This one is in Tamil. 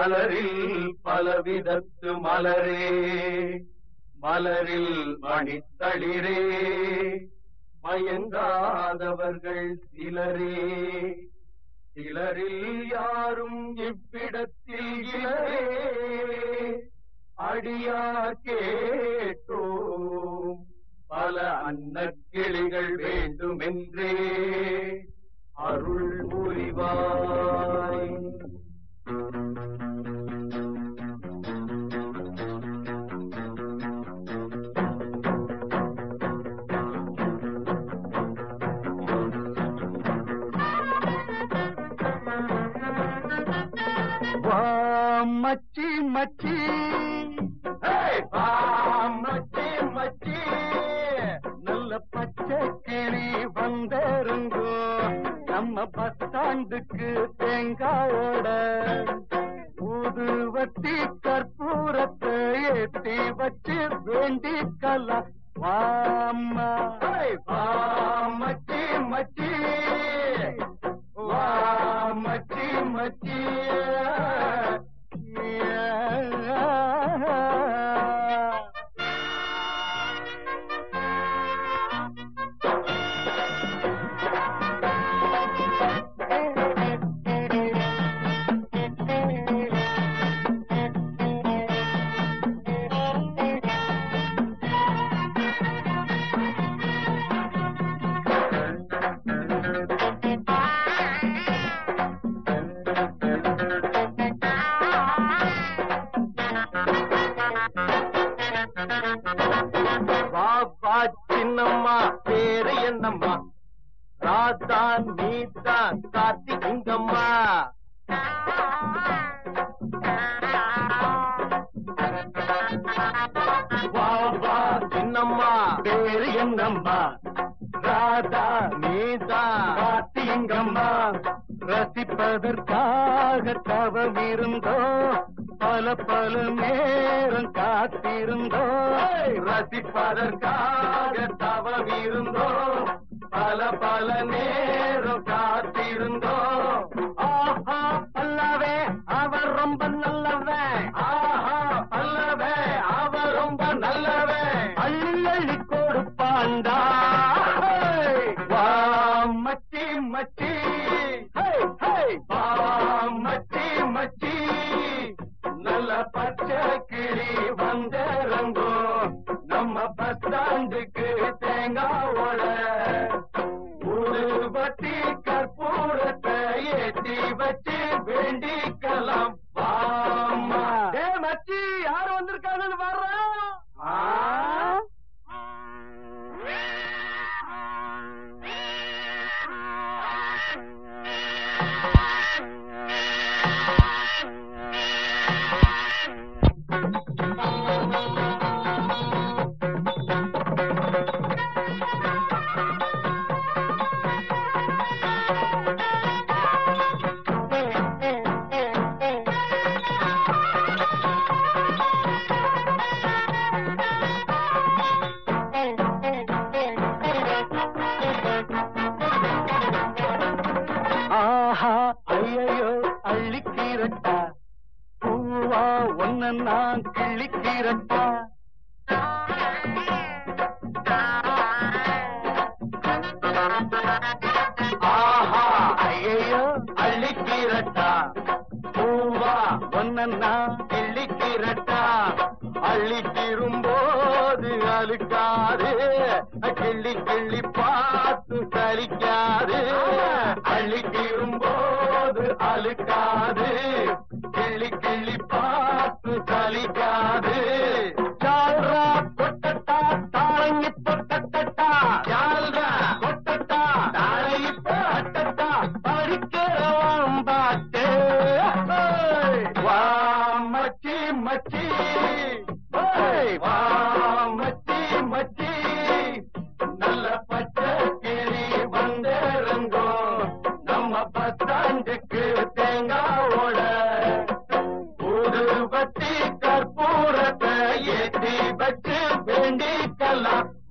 மலரில் பலவிதத்து மலரே மலரில் மணித்தளிரே மயங்காதவர்கள் சிலரே சிலரில் யாரும் இவ்விடத்தில் இலரே அடியார் கேட்டோம் பல அன்னக்கிளிகள் வேண்டுமென்றே அருள் புரிவாய் வா மச்சி மச்சி ஏய், வா, மச்சி மச்சி நல்ல பச்சை கிளி வந்திருங்கோ நம்ம பஸ் ஸ்டாண்டுக்கு தேங்காயோட ஊதுவத்தி கற்பூரத்தை ஏத்தி வச்சு வேண்டிக்கலாம் வாம்மா ஏய், வா, மச்சி மச்சி வா மச்சி மச்சி வா வா சின்னம்மா பேரு என்னம்மா ராதான் நீதான் கார்த்திகங்கம்மா வா வா சின்னம்மா பேரு என்னம்மா ராதா நீதான் கார்த்திகங்கம்மா ரசிப்பதற்காக தவம் இருந்தோ பல பல நேரம் காத்திருந்தோ ரசிப்பதற்காக தவம் இருந்தோ பல பல நேரம் காத்திருந்தோ ஆஹா அல்லவே அவர் ரொம்ப நல்லவன் ஆஹா அல்லவே அவ ரொம்ப நல்லவே அள்ளி அள்ளி கொடுப்பாண்டா வா மச்சி மச்சி ஹே, ஹே, வா மச்சி மச்சி நல்ல பச்சை கிளி வந்திறங்கோ நம்ம பஸ் ஸ்டாண்டுக்கு தேங்காவோட ஊதுபத்தி கற்பூரத்தை ஏத்தி வச்சு வேண்டிக்கலாம் வாமா ஏ மச்சி யார் வந்திருக்காங்கன்னு வர்றா ஆஹா ஐயையோ அள்ளிக்கீரட்டா பூவா ஒன்ன நான் கிள்ளிக்கீரட்டா ஆஹா ஐயையோ அள்ளிக்கீரட்டா பூவா ஒன்ன நான் கிள்ளிக்கீரட்டா அள்ளிக்கிரும்போது அழுக்காது கிள்ளி கிள்ளி பார்த்து சலிக்காது அள்ளிக்கிரும்போது அழுக்காது கிள்ளி கிள்ளி பார்த்து சலிக்காது சால்ரா கொட்டட்டா தாளங்கி தொட்டட்டா சால்ரா கொட்டட்டா தாளையிட்ட அட்டட்டா படிக்கிறவாம் பாட்டு வா மச்சி மச்சி ஓய், வா மச்சி மச்சி நல்ல பச்சை கிளி வந்திறங்கோ நம்ம பஸ் ஸ்டாண்டுக்கு தேங்காவோட ஊதுபத்தி கற்பூரத்தை ஏற்றி வச்சு வேண்டிக்கலாம்